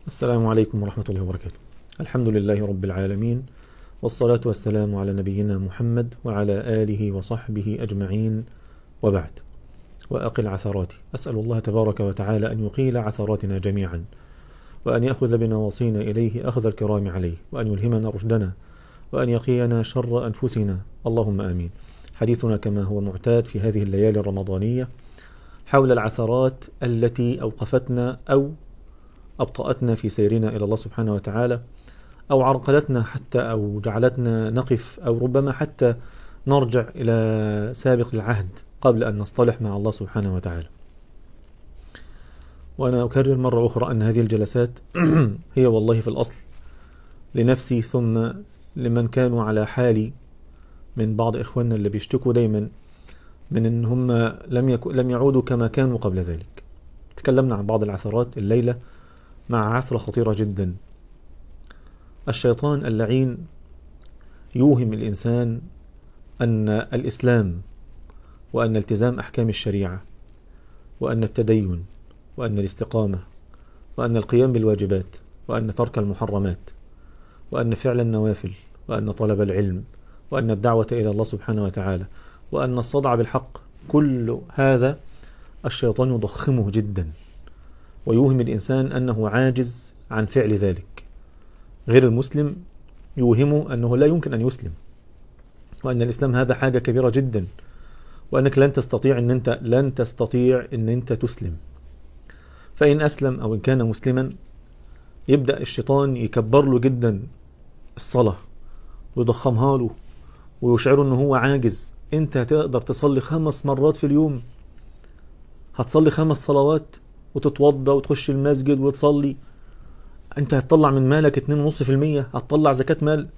السلام عليكم ورحمة الله وبركاته الحمد لله رب العالمين والصلاة والسلام على نبينا محمد وعلى آله وصحبه أجمعين وبعد وأقل عثراتي أسأل الله تبارك وتعالى أن يقيل عثراتنا جميعا وأن يأخذ بنواصينا إليه أخذ الكرام عليه وأن يلهمنا رشدنا وأن يقينا شر أنفسنا اللهم آمين حديثنا كما هو معتاد في هذه الليالي الرمضانية حول العثرات التي أوقفتنا أو أبطأتنا في سيرنا إلى الله سبحانه وتعالى أو عرقلتنا حتى أو جعلتنا نقف أو ربما حتى نرجع إلى سابق العهد قبل أن نصطلح مع الله سبحانه وتعالى وأنا أكرر مرة أخرى أن هذه الجلسات هي والله في الأصل لنفسي ثم لمن كانوا على حالي من بعض إخواننا اللي بيشتكوا دايما من أن هم لم, يكو لم يعودوا كما كانوا قبل ذلك تكلمنا عن بعض العثرات الليلة مع عثرة خطيرة جدا الشيطان اللعين يوهم الإنسان أن الإسلام وأن التزام أحكام الشريعة وأن التدين وأن الاستقامة وأن القيام بالواجبات وأن ترك المحرمات وأن فعل النوافل وأن طلب العلم وأن الدعوة إلى الله سبحانه وتعالى وأن الصدع بالحق كل هذا الشيطان يضخمه جدا ويوهم الإنسان أنه عاجز عن فعل ذلك غير المسلم يوهمه أنه لا يمكن أن يسلم وأن الإسلام هذا حاجة كبيرة جدا وأنك لن تستطيع أن أنت لن تستطيع أن أنت تسلم فإن أسلم أو إن كان مسلما يبدأ الشيطان يكبر له جدا الصلاة ويضخمها له ويشعره أنه هو عاجز أنت هتقدر تصلي خمس مرات في اليوم هتصلي خمس صلوات وتتوضى وتخش المسجد وتصلي انت هتطلع من مالك 2.5% هتطلع زكاة مال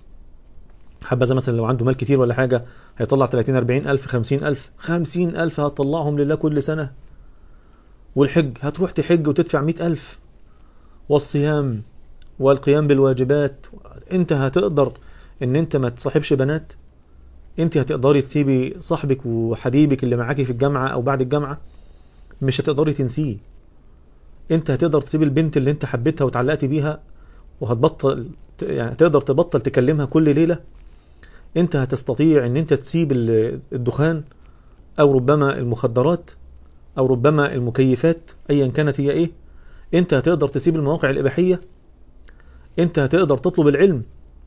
حبذا مثلا لو عنده مال كتير ولا حاجة هيطلع 30 40 ألف 50 ألف 50 ألف هتطلعهم لله كل سنة والحج هتروح تحج وتدفع 100 ألف والصيام والقيام بالواجبات انت هتقدر ان انت ما تصاحبش بنات انت هتقدري تسيبي صاحبك وحبيبك اللي معاكي في الجامعة او بعد الجامعة مش هتقدري تنسيه انت هتقدر تسيب البنت اللي انت حبيتها وتعلقتي بيها وهتبطل يعني تقدر تبطل تكلمها كل ليلة انت هتستطيع ان انت تسيب الدخان او ربما المخدرات او ربما المكيفات ايا كانت هي ايه انت هتقدر تسيب المواقع الاباحية انت هتقدر تطلب العلم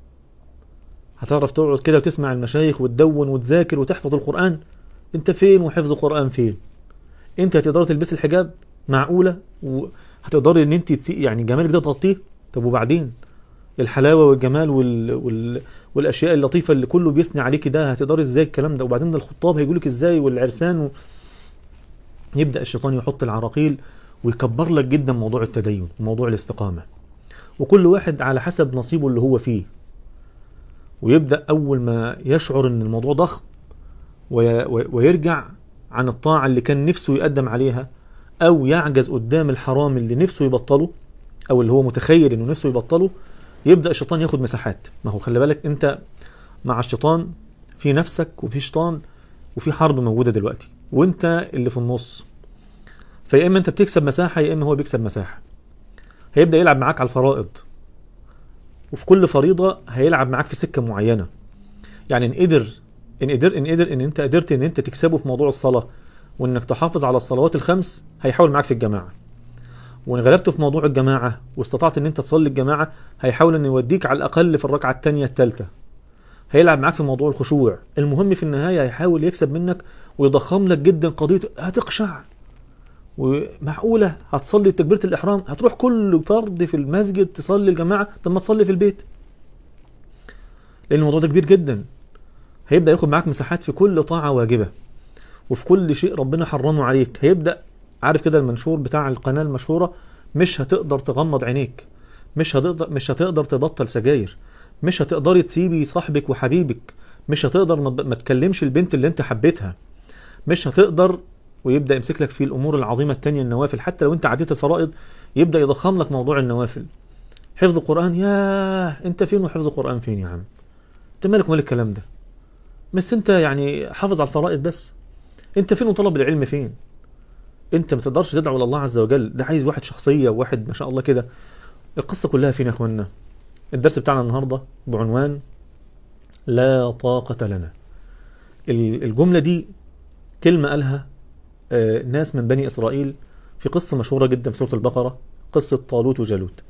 هتعرف تقعد كده وتسمع المشايخ وتدون وتذاكر وتحفظ القرآن انت فين وحفظ القرآن فين انت هتقدر تلبس الحجاب معقولة وهتقدري ان انت تسي يعني جمالك ده تغطيه طب وبعدين الحلاوة والجمال وال... وال... والاشياء اللطيفة اللي كله بيثني عليكي ده هتقدري ازاي الكلام ده وبعدين الخطاب هيقولك ازاي والعرسان و... يبدأ الشيطان يحط العراقيل ويكبر لك جدا موضوع التدين وموضوع الاستقامة وكل واحد على حسب نصيبه اللي هو فيه ويبدأ أول ما يشعر أن الموضوع ضخم وي... ويرجع عن الطاعة اللي كان نفسه يقدم عليها أو يعجز قدام الحرام اللي نفسه يبطله أو اللي هو متخيل إنه نفسه يبطله يبدأ الشيطان ياخد مساحات ما هو خلي بالك أنت مع الشيطان في نفسك وفي شيطان وفي حرب موجودة دلوقتي وأنت اللي في النص فيا إما أنت بتكسب مساحة يا إما هو بيكسب مساحة هيبدأ يلعب معاك على الفرائض وفي كل فريضة هيلعب معاك في سكة معينة يعني إن قدر ان قدر ان قدر ان انت قدرت ان انت تكسبه في موضوع الصلاه وانك تحافظ على الصلوات الخمس هيحاول معاك في الجماعه وان غلبته في موضوع الجماعه واستطعت ان انت تصلي الجماعه هيحاول ان يوديك على الاقل في الركعه الثانيه الثالثه هيلعب معاك في موضوع الخشوع المهم في النهايه هيحاول يكسب منك ويضخم لك جدا قضيه هتقشع ومعقوله هتصلي تكبيره الاحرام هتروح كل فرد في المسجد تصلي الجماعه طب ما تصلي في البيت لان الموضوع ده كبير جدا هيبدأ ياخد معاك مساحات في كل طاعة واجبة وفي كل شيء ربنا حرمه عليك هيبدأ عارف كده المنشور بتاع القناة المشهورة مش هتقدر تغمض عينيك مش هتقدر مش هتقدر تبطل سجاير مش هتقدري تسيبي صاحبك وحبيبك مش هتقدر ما تكلمش البنت اللي انت حبيتها مش هتقدر ويبدأ يمسك لك في الأمور العظيمة التانية النوافل حتى لو انت عديت الفرائض يبدأ يضخم لك موضوع النوافل حفظ القرآن ياه انت فين وحفظ القرآن فين يا عم انت مالك ومال الكلام ده بس انت يعني حافظ على الفرائض بس انت فين وطلب العلم فين انت ما تقدرش تدعو الى الله عز وجل ده عايز واحد شخصيه وواحد ما شاء الله كده القصة كلها فين يا اخوانا الدرس بتاعنا النهاردة بعنوان لا طاقة لنا ال- الجملة دي كلمة قالها آه، ناس من بني إسرائيل في قصة مشهورة جدا في سورة البقرة قصة طالوت وجالوت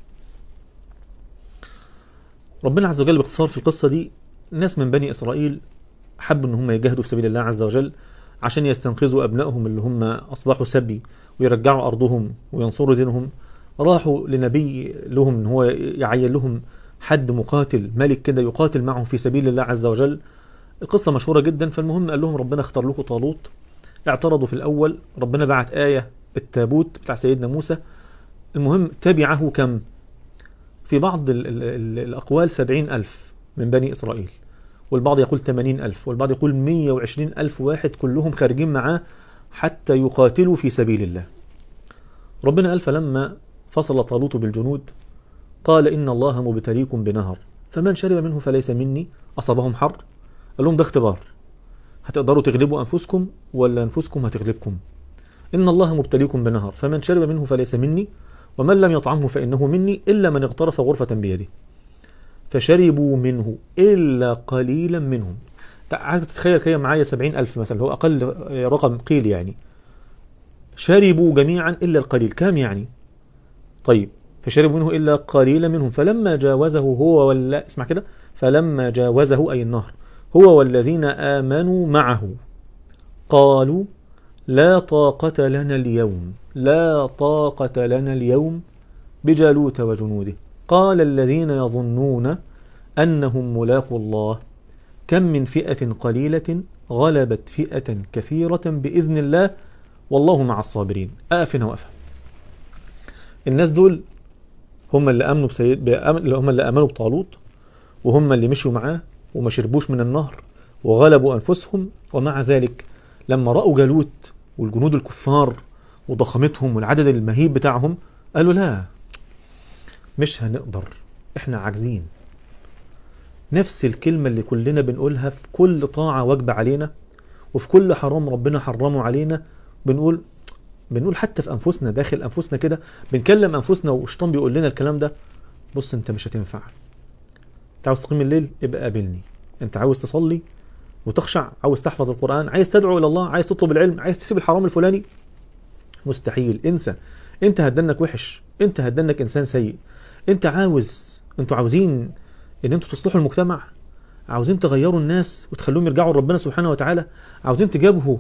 ربنا عز وجل باختصار في القصة دي ناس من بني إسرائيل حبوا إن هم يجاهدوا في سبيل الله عز وجل عشان يستنقذوا أبنائهم اللي هم أصبحوا سبي ويرجعوا أرضهم وينصروا دينهم راحوا لنبي لهم إن هو يعين لهم حد مقاتل ملك كده يقاتل معهم في سبيل الله عز وجل القصة مشهورة جدا فالمهم قال لهم ربنا اختار لكم طالوت اعترضوا في الأول ربنا بعت آية التابوت بتاع سيدنا موسى المهم تبعه كم في بعض ال ال ال الأقوال سبعين ألف من بني إسرائيل والبعض يقول ثمانين ألف والبعض يقول مية وعشرين ألف واحد كلهم خارجين معاه حتى يقاتلوا في سبيل الله ربنا قال فلما فصل طالوت بالجنود قال إن الله مبتليكم بنهر فمن شرب منه فليس مني أصابهم حر قال لهم ده اختبار هتقدروا تغلبوا أنفسكم ولا أنفسكم هتغلبكم إن الله مبتليكم بنهر فمن شرب منه فليس مني ومن لم يطعمه فإنه مني إلا من اغترف غرفة بيده فشربوا منه إلا قليلا منهم عايز تتخيل كده معايا سبعين ألف مثلا هو أقل رقم قيل يعني شربوا جميعا إلا القليل كام يعني طيب فشربوا منه إلا قليلا منهم فلما جاوزه هو ولا اسمع كده فلما جاوزه أي النهر هو والذين آمنوا معه قالوا لا طاقة لنا اليوم لا طاقة لنا اليوم بجالوت وجنوده قال الذين يظنون أنهم ملاقوا الله كم من فئة قليلة غلبت فئة كثيرة بإذن الله والله مع الصابرين أقف هنا وأفهم الناس دول هم اللي امنوا بسيد اللي هم اللي امنوا بطالوت وهم اللي مشوا معاه وما شربوش من النهر وغلبوا انفسهم ومع ذلك لما راوا جالوت والجنود الكفار وضخامتهم والعدد المهيب بتاعهم قالوا لا مش هنقدر احنا عاجزين نفس الكلمة اللي كلنا بنقولها في كل طاعة واجبة علينا وفي كل حرام ربنا حرمه علينا بنقول بنقول حتى في انفسنا داخل انفسنا كده بنكلم انفسنا والشيطان بيقول لنا الكلام ده بص انت مش هتنفع انت عاوز تقيم الليل ابقى قابلني انت عاوز تصلي وتخشع عاوز تحفظ القران عايز تدعو الى الله عايز تطلب العلم عايز تسيب الحرام الفلاني مستحيل انسى انت هتدنك وحش انت هتدنك انسان سيء انت عاوز انتوا عاوزين ان انتوا تصلحوا المجتمع عاوزين تغيروا الناس وتخلوهم يرجعوا لربنا سبحانه وتعالى عاوزين تجابهوا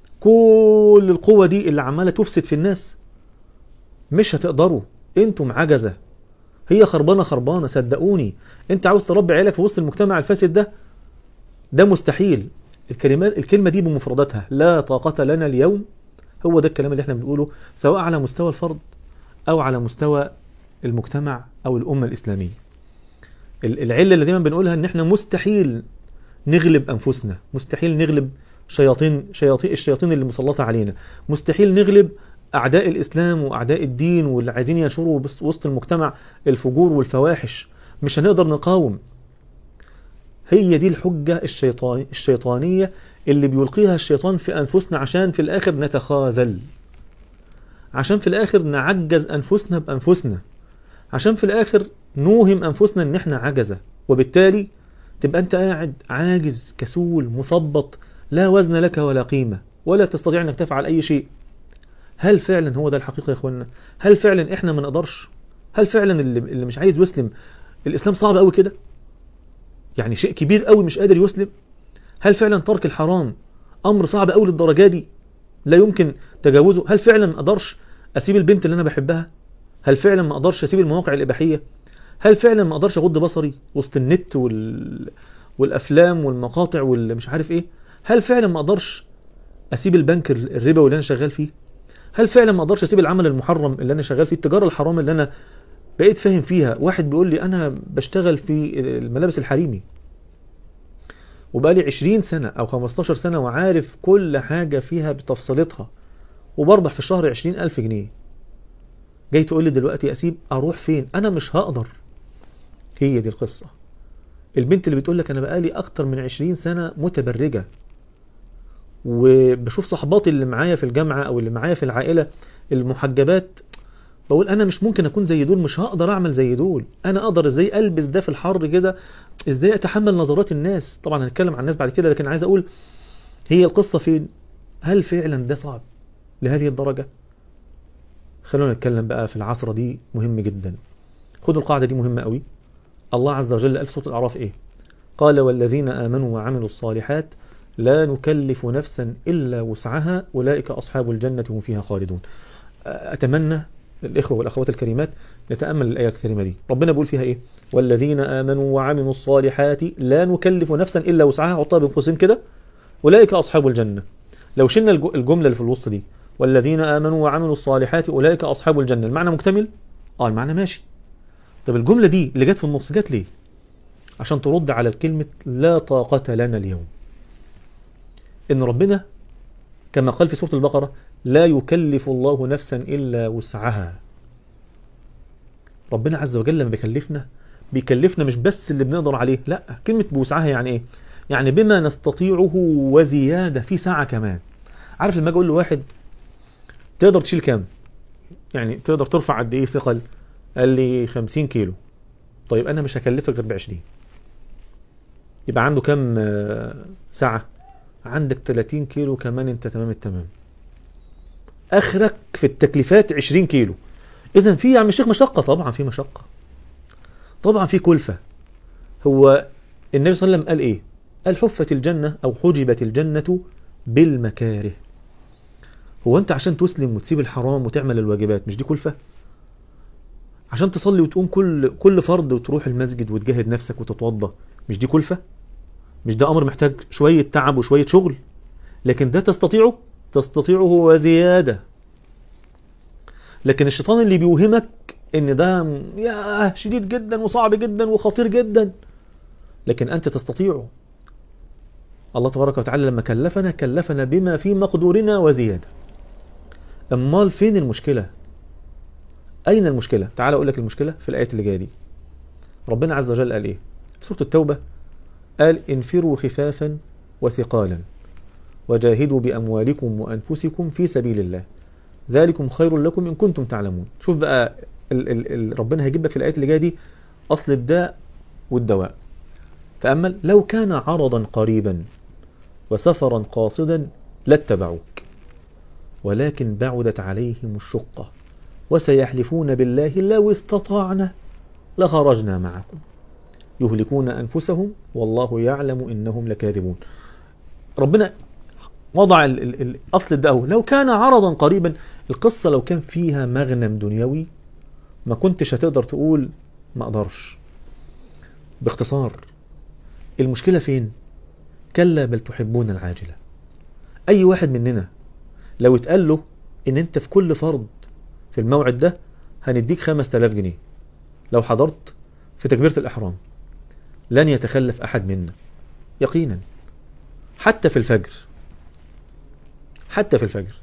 كل القوة دي اللي عمالة تفسد في الناس مش هتقدروا انتم عجزة هي خربانة خربانة صدقوني انت عاوز تربي عيالك في وسط المجتمع الفاسد ده ده مستحيل الكلمات الكلمة دي بمفرداتها لا طاقة لنا اليوم هو ده الكلام اللي احنا بنقوله سواء على مستوى الفرد او على مستوى المجتمع او الأمة الإسلامية العلة اللي دايما بنقولها ان احنا مستحيل نغلب انفسنا مستحيل نغلب شياطين شياطين الشياطين اللي مسلطة علينا مستحيل نغلب أعداء الإسلام وأعداء الدين واللي عايزين ينشروا وسط المجتمع الفجور والفواحش مش هنقدر نقاوم هي دي الحجة الشيطان الشيطانية اللي بيلقيها الشيطان في أنفسنا عشان في الآخر نتخاذل عشان في الآخر نعجز أنفسنا بأنفسنا عشان في الآخر نوهم أنفسنا إن إحنا عجزة وبالتالي تبقى أنت قاعد عاجز كسول مثبط لا وزن لك ولا قيمة ولا تستطيع أنك تفعل أي شيء هل فعلا هو ده الحقيقة يا إخوانا هل فعلا إحنا ما نقدرش هل فعلا اللي, اللي مش عايز يسلم الإسلام صعب قوي كده يعني شيء كبير قوي مش قادر يسلم هل فعلا ترك الحرام أمر صعب قوي للدرجة دي لا يمكن تجاوزه هل فعلا ما أقدرش أسيب البنت اللي أنا بحبها هل فعلا ما أقدرش أسيب المواقع الإباحية هل فعلا ما أقدرش أغض بصري وسط النت وال... والأفلام والمقاطع واللي مش عارف إيه هل فعلا ما اقدرش اسيب البنك الربوي اللي انا شغال فيه هل فعلا ما اقدرش اسيب العمل المحرم اللي انا شغال فيه التجاره الحرام اللي انا بقيت فاهم فيها واحد بيقول لي انا بشتغل في الملابس الحريمي وبقالي 20 سنة أو 15 سنة وعارف كل حاجة فيها بتفصيلتها وبربح في الشهر 20 ألف جنيه جاي تقول لي دلوقتي أسيب أروح فين أنا مش هقدر هي دي القصة البنت اللي بتقول لك أنا بقالي أكتر من 20 سنة متبرجة وبشوف صحباتي اللي معايا في الجامعة أو اللي معايا في العائلة المحجبات بقول انا مش ممكن اكون زي دول مش هقدر اعمل زي دول انا اقدر ازاي البس ده في الحر كده ازاي اتحمل نظرات الناس طبعا هنتكلم عن الناس بعد كده لكن عايز اقول هي القصه فين هل فعلا ده صعب لهذه الدرجه خلونا نتكلم بقى في العصرة دي مهم جدا خدوا القاعدة دي مهمة قوي الله عز وجل قال في سورة الأعراف إيه قال والذين آمنوا وعملوا الصالحات لا نكلف نفسا إلا وسعها أولئك أصحاب الجنة هم فيها خالدون أتمنى الإخوة والأخوات الكريمات نتأمل الآية الكريمة دي ربنا بيقول فيها إيه والذين آمنوا وعملوا الصالحات لا نكلف نفسا إلا وسعها حطها بين قوسين كده أولئك أصحاب الجنة لو شلنا الج- الجملة اللي في الوسط دي والذين آمنوا وعملوا الصالحات أولئك أصحاب الجنة المعنى مكتمل اه المعنى ماشي طب الجملة دي اللي جت في النص جت ليه عشان ترد على الكلمة لا طاقة لنا اليوم إن ربنا كما قال في سورة البقرة لا يكلف الله نفسا إلا وسعها ربنا عز وجل لما بيكلفنا بيكلفنا مش بس اللي بنقدر عليه لا كلمة بوسعها يعني ايه يعني بما نستطيعه وزيادة في ساعة كمان عارف لما اجي اقول لواحد تقدر تشيل كام يعني تقدر ترفع قد ايه ثقل قال لي 50 كيلو طيب انا مش هكلفك غير ب 20 يبقى عنده كام آه، ساعة عندك 30 كيلو كمان انت تمام التمام اخرك في التكليفات 20 كيلو اذا في يا عم الشيخ مشقة طبعا في مشقة طبعا في كلفة هو النبي صلى الله عليه وسلم قال ايه قال حفت الجنة او حجبت الجنة بالمكاره هو انت عشان تسلم وتسيب الحرام وتعمل الواجبات مش دي كلفة عشان تصلي وتقوم كل كل فرض وتروح المسجد وتجاهد نفسك وتتوضى مش دي كلفة مش ده امر محتاج شوية تعب وشوية شغل لكن ده تستطيعه تستطيعه وزيادة لكن الشيطان اللي بيوهمك ان ده م- يا شديد جدا وصعب جدا وخطير جدا لكن انت تستطيعه الله تبارك وتعالى لما كلفنا كلفنا بما في مقدورنا وزيادة امال فين المشكلة اين المشكلة تعال اقول لك المشكلة في الايات اللي جايه دي ربنا عز وجل قال ايه في سورة التوبة قال انفروا خفافا وثقالا وجاهدوا باموالكم وانفسكم في سبيل الله ذلكم خير لكم ان كنتم تعلمون شوف بقى ال ال ال ربنا هيجيب لك في الايات اللي جايه دي اصل الداء والدواء تامل لو كان عرضا قريبا وسفرا قاصدا لاتبعوك ولكن بعدت عليهم الشقه وسيحلفون بالله لو استطعنا لخرجنا معكم يهلكون انفسهم والله يعلم انهم لكاذبون ربنا وضع ال ال ال اصل الدعوه لو كان عرضا قريبا القصه لو كان فيها مغنم دنيوي ما كنتش هتقدر تقول ما اقدرش باختصار المشكله فين كلا بل تحبون العاجله اي واحد مننا لو اتقال له ان انت في كل فرض في الموعد ده هنديك 5000 جنيه لو حضرت في تكبيره الاحرام لن يتخلف احد منا يقينا حتى في الفجر حتى في الفجر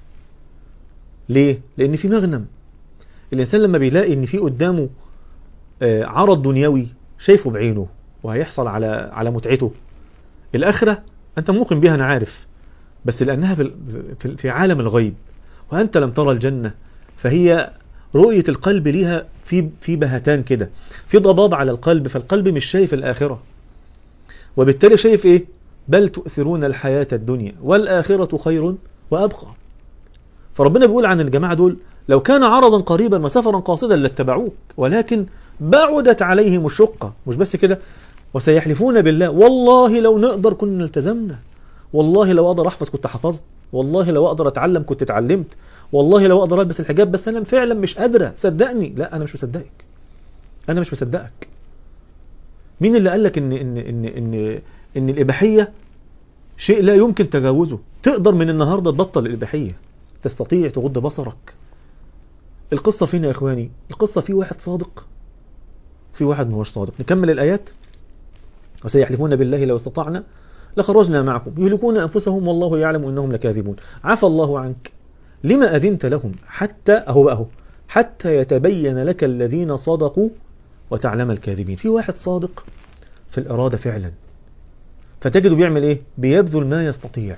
ليه؟ لأن في مغنم الإنسان لما بيلاقي إن في قدامه آه، عرض دنيوي شايفه بعينه وهيحصل على على متعته الآخرة أنت موقن بها أنا عارف بس لأنها في في- في عالم الغيب وأنت لم ترى الجنة فهي رؤية القلب ليها في في بهتان كده في ضباب على القلب فالقلب مش شايف الآخرة وبالتالي شايف إيه؟ بل تؤثرون الحياة الدنيا والآخرة خير وأبقى فربنا بيقول عن الجماعة دول لو كان عرضا قريبا وسفرا قاصدا لاتبعوك ولكن بعدت عليهم الشقة مش بس كده وسيحلفون بالله والله لو نقدر كنا التزمنا والله لو اقدر احفظ كنت حفظت والله لو اقدر اتعلم كنت اتعلمت والله لو اقدر البس الحجاب بس انا فعلا مش قادره صدقني لا انا مش مصدقك انا مش مصدقك مين اللي قال لك ان ان ان ان ان الاباحيه شيء لا يمكن تجاوزه تقدر من النهارده تبطل الاباحيه تستطيع تغض بصرك القصه فين يا اخواني القصه في واحد صادق في واحد ما هوش صادق نكمل الايات وسيحلفون بالله لو استطعنا لخرجنا معكم يهلكون انفسهم والله يعلم انهم لكاذبون عفى الله عنك لما اذنت لهم حتى اهو اهو حتى يتبين لك الذين صدقوا وتعلم الكاذبين في واحد صادق في الاراده فعلا فتجده بيعمل ايه بيبذل ما يستطيع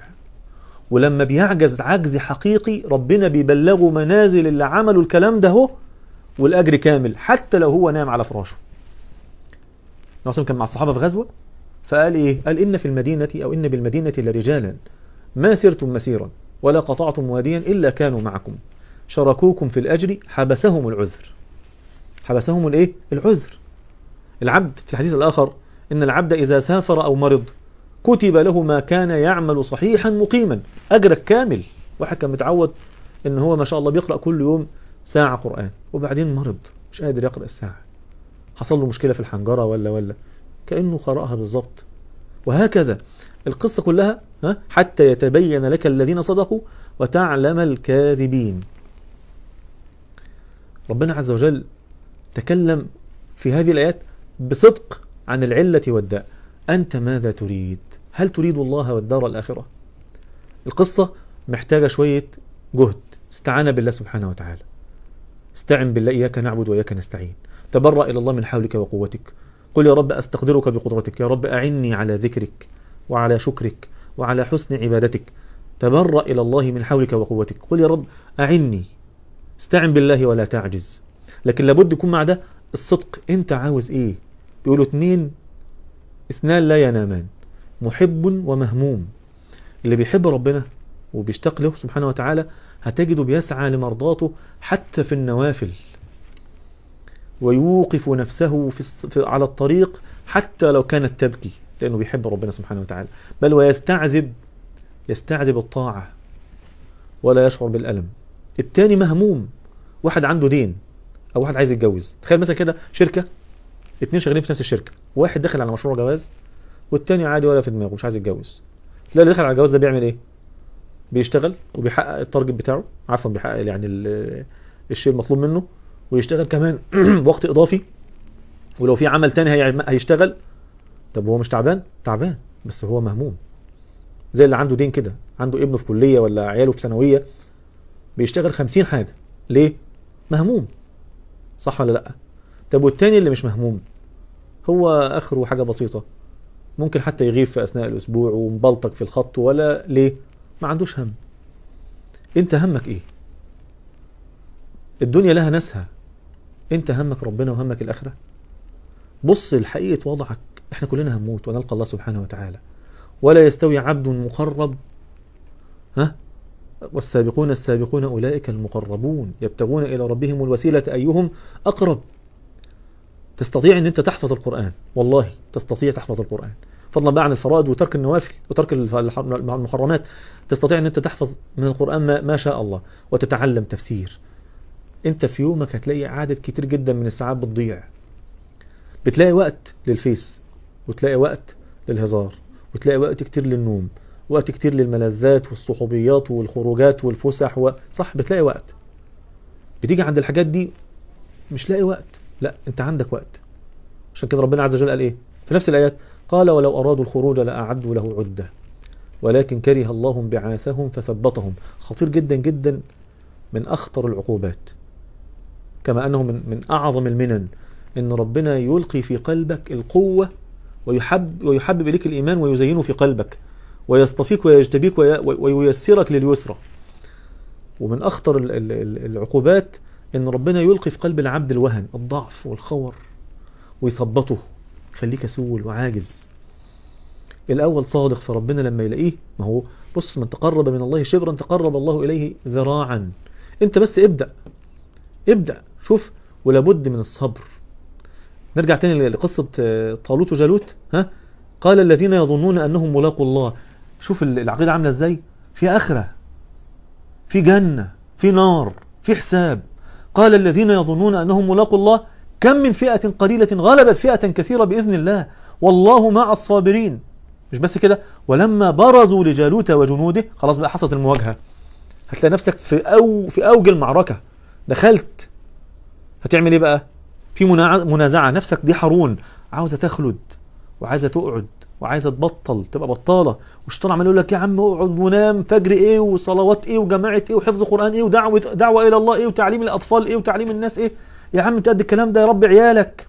ولما بيعجز عجز حقيقي ربنا بيبلغه منازل اللي عملوا الكلام ده هو والأجر كامل حتى لو هو نام على فراشه ناصم كان مع الصحابة في غزوة فقال إيه قال إن في المدينة أو إن بالمدينة لرجالا ما سرتم مسيرا ولا قطعتم واديا إلا كانوا معكم شركوكم في الأجر حبسهم العذر حبسهم الإيه العذر العبد في الحديث الآخر إن العبد إذا سافر أو مرض كتب له ما كان يعمل صحيحا مقيما أجرك كامل واحد كان متعود إن هو ما شاء الله بيقرأ كل يوم ساعة قرآن وبعدين مرض مش قادر يقرأ الساعة حصل له مشكلة في الحنجرة ولا ولا كأنه قرأها بالظبط وهكذا القصة كلها ها حتى يتبين لك الذين صدقوا وتعلم الكاذبين ربنا عز وجل تكلم في هذه الآيات بصدق عن العلة والداء أنت ماذا تريد هل تريد الله والدار الآخرة القصة محتاجة شوية جهد استعانة بالله سبحانه وتعالى استعن بالله إياك نعبد وإياك نستعين تبرأ إلى الله من حولك وقوتك قل يا رب أستقدرك بقدرتك يا رب أعني على ذكرك وعلى شكرك وعلى حسن عبادتك تبرأ إلى الله من حولك وقوتك قل يا رب أعني استعن بالله ولا تعجز لكن لابد يكون مع ده الصدق انت عاوز ايه بيقولوا اتنين اثنان لا ينامان محب ومهموم اللي بيحب ربنا وبيشتاق له سبحانه وتعالى هتجده بيسعى لمرضاته حتى في النوافل ويوقف نفسه في الص- في على الطريق حتى لو كانت تبكي لأنه بيحب ربنا سبحانه وتعالى بل ويستعذب يستعذب الطاعة ولا يشعر بالألم التاني مهموم واحد عنده دين أو واحد عايز يتجوز تخيل مثلا كده شركة اتنين شغالين في نفس الشركة واحد داخل على مشروع جواز والتاني عادي ولا في دماغه مش عايز يتجوز تلاقي اللي داخل على الجواز ده بيعمل ايه بيشتغل وبيحقق التارجت بتاعه عفوا بيحقق يعني ال- الشيء المطلوب منه ويشتغل كمان وقت اضافي ولو في عمل تاني هيعم- هيشتغل طب هو مش تعبان تعبان بس هو مهموم زي اللي عنده دين كده عنده ابنه في كلية ولا عياله في ثانوية بيشتغل خمسين حاجة ليه مهموم صح ولا لا طب والتاني اللي مش مهموم هو اخره حاجة بسيطة ممكن حتى يغيب في اثناء الاسبوع ومبلطك في الخط ولا ليه ما عندوش هم انت همك ايه الدنيا لها ناسها انت همك ربنا وهمك الاخره بص لحقيقه وضعك احنا كلنا هنموت ونلقى الله سبحانه وتعالى ولا يستوي عبد مقرب ها والسابقون السابقون اولئك المقربون يبتغون الى ربهم الوسيله ايهم اقرب تستطيع ان انت تحفظ القران والله تستطيع تحفظ القران فضلا بقى عن الفرائض وترك النوافل وترك الف- الح- المحرمات تستطيع ان انت تحفظ من القران ما, ما شاء الله وتتعلم تفسير انت في يومك هتلاقي عدد كتير جدا من الساعات بتضيع بتلاقي وقت للفيس وتلاقي وقت للهزار وتلاقي وقت كتير للنوم وقت كتير للملذات والصحوبيات والخروجات والفسح و... صح بتلاقي وقت بتيجي عند الحاجات دي مش لاقي وقت لا انت عندك وقت عشان كده ربنا عز وجل قال ايه في نفس الايات قال ولو ارادوا الخروج لاعدوا له عده ولكن كره الله بعاثهم فثبطهم خطير جدا جدا من اخطر العقوبات كما انه من من اعظم المنن ان ربنا يلقي في قلبك القوه ويحب ويحبب اليك الايمان ويزينه في قلبك ويصطفيك ويجتبيك وي- وييسرك لليسرى ومن اخطر ال- ال- ال- العقوبات ان ربنا يلقي في قلب العبد الوهن الضعف والخور ويثبطه يخليه كسول وعاجز الاول صادق فربنا لما يلاقيه ما هو بص من تقرب من الله شبرا تقرب الله اليه ذراعا انت بس ابدا ابدا شوف ولابد من الصبر نرجع تاني لقصه آه، طالوت وجالوت ها قال الذين يظنون انهم ملاقوا الله شوف ال- العقيده عامله ازاي في اخره في جنه في نار في حساب قال الذين يظنون انهم ملاقوا الله كم من فئه قليله غلبت فئه كثيره باذن الله والله مع الصابرين مش بس كده ولما برزوا لجالوت وجنوده خلاص بقى حصلت المواجهه هتلاقي نفسك في أو في اوج المعركه دخلت هتعمل ايه بقى في مناع- منازعه نفسك دي حرون عاوزه تخلد وعايزه تقعد وعايزه تبطل تبقى بطاله والشيطان عمال يقول لك يا عم اقعد ونام فجر ايه وصلوات ايه وجماعه ايه وحفظ قران ايه ودعوه دعوه الى الله ايه وتعليم الاطفال ايه وتعليم الناس ايه يا عم انت قد الكلام ده يا رب عيالك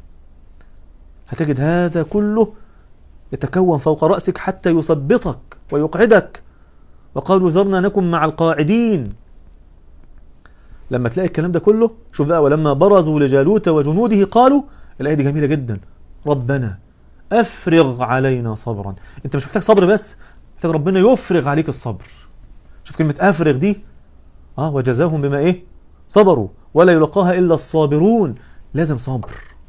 هتجد هذا كله يتكون فوق راسك حتى يثبطك ويقعدك وقالوا ذرنا نكن مع القاعدين لما تلاقي الكلام ده كله شوف بقى ولما برزوا لجالوت وجنوده قالوا الآية دي جميلة جدا ربنا أفرغ علينا صبرا أنت مش محتاج صبر بس محتاج ربنا يفرغ عليك الصبر شوف كلمة أفرغ دي اه وجزاهم بما ايه صبروا ولا يلقاها الا الصابرون لازم صبر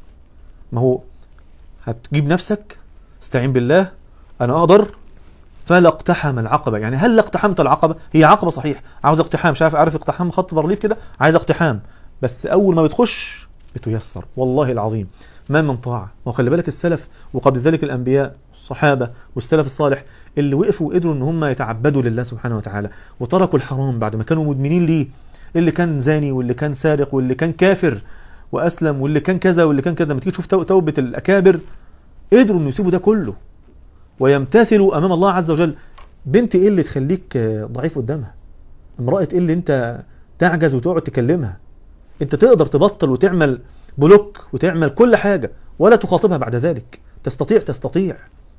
ما هو هتجيب نفسك استعين بالله انا اقدر فلا اقتحم العقبه يعني هل اقتحمت العقبه هي عقبه صحيح عاوز اقتحام مش عارف عارف اقتحام خط برليف كده عايز اقتحام بس اول ما بتخش بتيسر والله العظيم ما من طاعه وخلي بالك السلف وقبل ذلك الانبياء الصحابه والسلف الصالح اللي وقفوا وقدروا ان هم يتعبدوا لله سبحانه وتعالى وتركوا الحرام بعد ما كانوا مدمنين ليه اللي كان زاني واللي كان سارق واللي كان كافر واسلم واللي كان كذا واللي كان كذا لما تيجي تشوف تو- توبه الاكابر قدروا انه يسيبوا ده كله ويمتثلوا امام الله عز وجل بنت ايه اللي تخليك آه، ضعيف قدامها امراه ايه اللي انت تعجز وتقعد تكلمها انت تقدر تبطل وتعمل بلوك وتعمل كل حاجه ولا تخاطبها بعد ذلك تستطيع تستطيع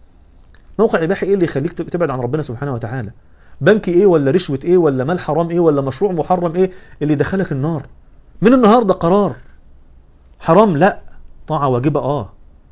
موقع اباحي ايه اللي يخليك تب- تبعد عن ربنا سبحانه وتعالى بنك ايه ولا رشوه ايه ولا مال حرام ايه ولا مشروع محرم ايه اللي يدخلك النار من النهارده قرار حرام لا طاعه واجبه اه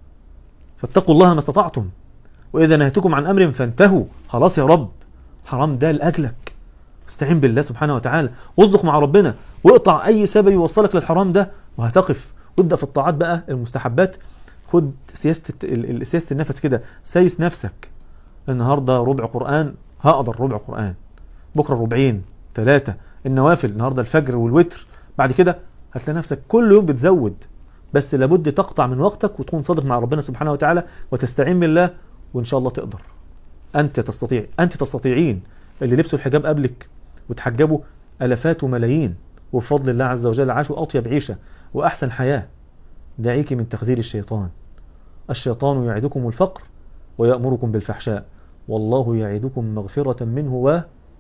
فاتقوا الله ما استطعتم واذا نهيتكم عن امر فانتهوا خلاص يا رب حرام ده لاجلك استعين بالله سبحانه وتعالى واصدق مع ربنا واقطع اي سبب يوصلك للحرام ده وهتقف وابدا في الطاعات بقى المستحبات خد سياسه الت- ال- ال- سياسه النفس كده سايس نفسك النهارده ربع قران هقدر ربع قران بكره ربعين ثلاثه النوافل النهارده الفجر والوتر بعد كده هتلاقي نفسك كل يوم بتزود بس لابد تقطع من وقتك وتكون صادق مع ربنا سبحانه وتعالى وتستعين بالله وان شاء الله تقدر انت تستطيع انت تستطيعين اللي لبسوا الحجاب قبلك وتحجبوا الافات وملايين وبفضل الله عز وجل عاشوا اطيب عيشه واحسن حياه دعيك من تخذير الشيطان الشيطان يعدكم الفقر ويأمركم بالفحشاء والله يعدكم مغفرة منه و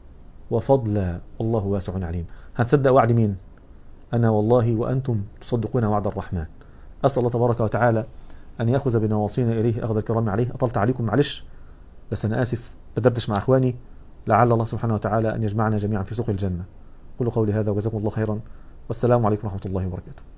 وفضلا والله واسع عليم هتصدق وعد مين أنا والله وأنتم تصدقون وعد الرحمن أسأل الله تبارك وتعالى أن يأخذ بنواصينا إليه أخذ الكرام عليه أطلت عليكم معلش بس أنا آسف بدردش مع إخواني لعل الله سبحانه وتعالى أن يجمعنا جميعا في سوق الجنة قولوا قولي هذا وجزاكم الله خيرا والسلام عليكم ورحمة الله وبركاته